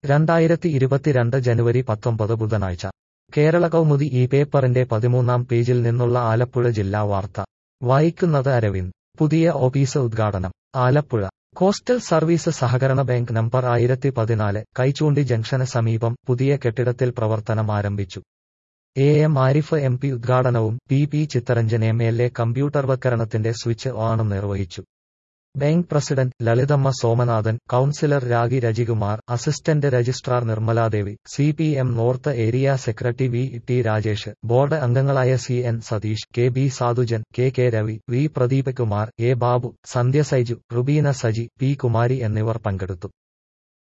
രണ്ടായിരത്തി ഇരുപത്തിരണ്ട് ജനുവരി പത്തൊമ്പത് ബുധനാഴ്ച കേരള കൗമുദി ഈ പേപ്പറിന്റെ പതിമൂന്നാം പേജിൽ നിന്നുള്ള ആലപ്പുഴ ജില്ലാ വാർത്ത വായിക്കുന്നത് അരവിന്ദ് പുതിയ ഓഫീസ് ഉദ്ഘാടനം ആലപ്പുഴ കോസ്റ്റൽ സർവീസ് സഹകരണ ബാങ്ക് നമ്പർ ആയിരത്തി പതിനാല് കൈച്ചൂണ്ടി ജംഗ്ഷന് സമീപം പുതിയ കെട്ടിടത്തിൽ പ്രവർത്തനം ആരംഭിച്ചു A M Arif M P ഉദ്ഘാടനവും P P Chittaranjan M L A കമ്പ്യൂട്ടർവൽക്കരണത്തിന്റെ സ്വിച്ച് ഓണും നിർവഹിച്ചു bank president Lalithamma Somanathan councillor Ragi Rajikumar assistant registrar Nirmaladevi C P M north area secretary V T Rajesh board അംഗങ്ങളായ C N Satheesh K B Sadhujan K K Ravi V Pradeep Kumar A Babu Sandhya Saiju Rubeena Saji P Kumari എന്നിവർ പങ്കെടുത്തു